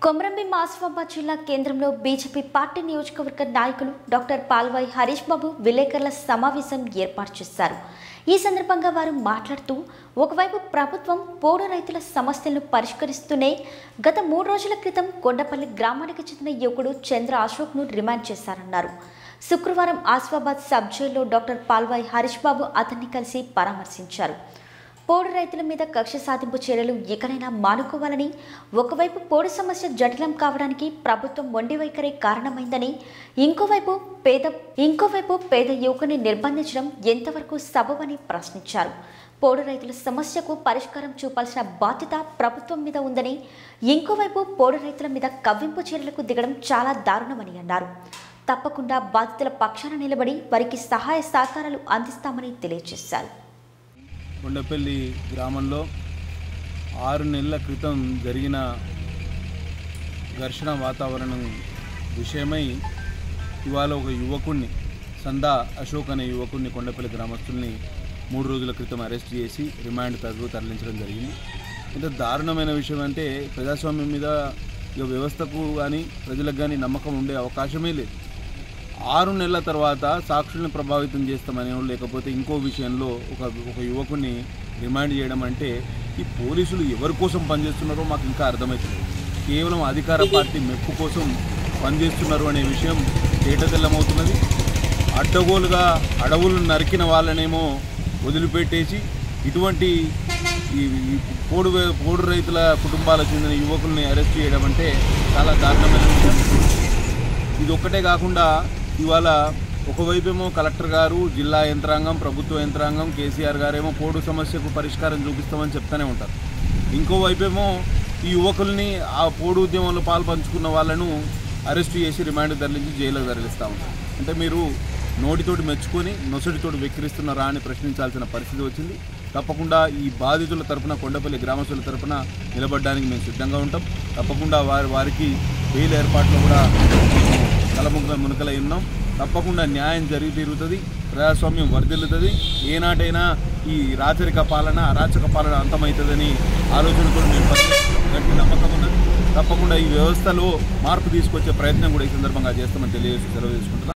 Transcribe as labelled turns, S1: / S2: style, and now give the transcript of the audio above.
S1: కొమరంభీం ఆసిఫాబాద్ జిల్లా కేంద్రంలో BJP party నియోజకవర్గ నాయకులు డాక్టర్ పాల్వాయి హరీష్ బాబు విలేకరుల సమావేశం ఏర్పాటు చేశారు ఈ సందర్భంగా వారు మాట్లాడుతూ ఒకవైపు ప్రభుత్వం పోడు రైతుల సమస్యలను పరిష్కరిస్తూనే గత మూడు రోజుల క్రితం కొండపల్లి గ్రామానికి చెందిన యువకుడు చంద్ర అశోక్ను రిమాండ్ చేశారన్నారు శుక్రవారం ఆసిఫాబాద్ సబ్ జైల్లో డాక్టర్ పాల్వాయి హరీష్ బాబు అతన్ని కలిసి పరామర్శించారు పోడు రైతుల మీద కక్ష సాధింపు చర్యలు ఇకనైనా మానుకోవాలని ఒకవైపు పోడు సమస్య జటిలం కావడానికి ప్రభుత్వం మొండి వైఖరే కారణమైందని ఇంకోవైపు పేద ఇంకోవైపు పేద యువకుని నిర్బంధించడం ఎంతవరకు సబబని ప్రశ్నించారు పోడు రైతుల సమస్యకు పరిష్కారం చూపాల్సిన బాధ్యత ప్రభుత్వం మీద ఉందని ఇంకోవైపు పోడు రైతుల మీద కవ్వింపు చర్యలకు దిగడం చాలా దారుణమని అన్నారు తప్పకుండా బాధితుల పక్షాన నిలబడి వారికి సహాయ సహకారాలు అందిస్తామని తెలియజేశారు
S2: కొండపల్లి గ్రామంలో ఆరు నెలల క్రితం జరిగిన ఘర్షణ వాతావరణం విషయమై ఇవాళ ఒక యువకుణ్ణి సందా అశోక్ అనే యువకుణ్ణి కొండపల్లి గ్రామస్తుల్ని మూడు రోజుల క్రితం అరెస్ట్ చేసి రిమాండ్ తరపు తరలించడం జరిగింది ఇంత దారుణమైన విషయం అంటే ప్రజాస్వామ్యం మీద ఇక వ్యవస్థకు కానీ ప్రజలకు కానీ నమ్మకం ఉండే అవకాశమే లేదు ఆరు నెలల తర్వాత సాక్షుల్ని ప్రభావితం చేస్తామని లేకపోతే ఇంకో విషయంలో ఒక ఒక యువకుని రిమాండ్ చేయడం అంటే ఈ పోలీసులు ఎవరి కోసం పనిచేస్తున్నారో మాకు ఇంకా అర్థమవుతుంది కేవలం అధికార పార్టీ మెప్పు కోసం పనిచేస్తున్నారు అనే విషయం తేటతెల్లమవుతున్నది అడ్డగోలుగా అడవులను నరికిన వాళ్ళనేమో వదిలిపెట్టేసి ఇటువంటి ఈ ఈ పోడు వే- పోడు రైతుల కుటుంబాలకు చెందిన యువకుల్ని అరెస్ట్ చేయడం అంటే చాలా దారుణమైన విషయం ఇది ఒక్కటే కాకుండా ఇవాళ ఒకవైపేమో కలెక్టర్ గారు జిల్లా యంత్రాంగం ప్రభుత్వ యంత్రాంగం కేసీఆర్ గారేమో పోడు సమస్యకు పరిష్కారం చూపిస్తామని చెప్తానే ఉంటారు ఇంకోవైపేమో ఈ యువకుల్ని ఆ పోడు ఉద్యమంలో పాలు పంచుకున్న వాళ్ళను అరెస్ట్ చేసి రిమాండ్ తరలించి జైలుకు తరలిస్తూ ఉంటారు అంటే మీరు నోటితోటి మెచ్చుకొని నొసటితోటి వెక్కిరిస్తున్నారా అని ప్రశ్నించాల్సిన పరిస్థితి వచ్చింది తప్పకుండా ఈ బాధితుల తరపున కొండపల్లి గ్రామస్తుల తరపున నిలబడడానికి మేము సిద్ధంగా ఉంటాం తప్పకుండా వారి వారికి బెయిల్ ఏర్పాట్లో కూడా తలముగ్గుల మునకలై ఉన్నాం తప్పకుండా న్యాయం జరిగి తీరుతుంది ప్రజాస్వామ్యం వర్ధిల్లుతుంది ఏనాటైనా ఈ రాచరిక పాలన అరాచక పాలన అంతమవుతుందని ఆలోచనతో మేము పనిచేస్తున్నాం. గట్టి నమ్మకం ఉన్నది తప్పకుండా ఈ వ్యవస్థలో మార్పు తీసుకొచ్చే ప్రయత్నం కూడా ఈ సందర్భంగా చేస్తామని తెలియజేసి సెలవు తీసుకుంటున్నాం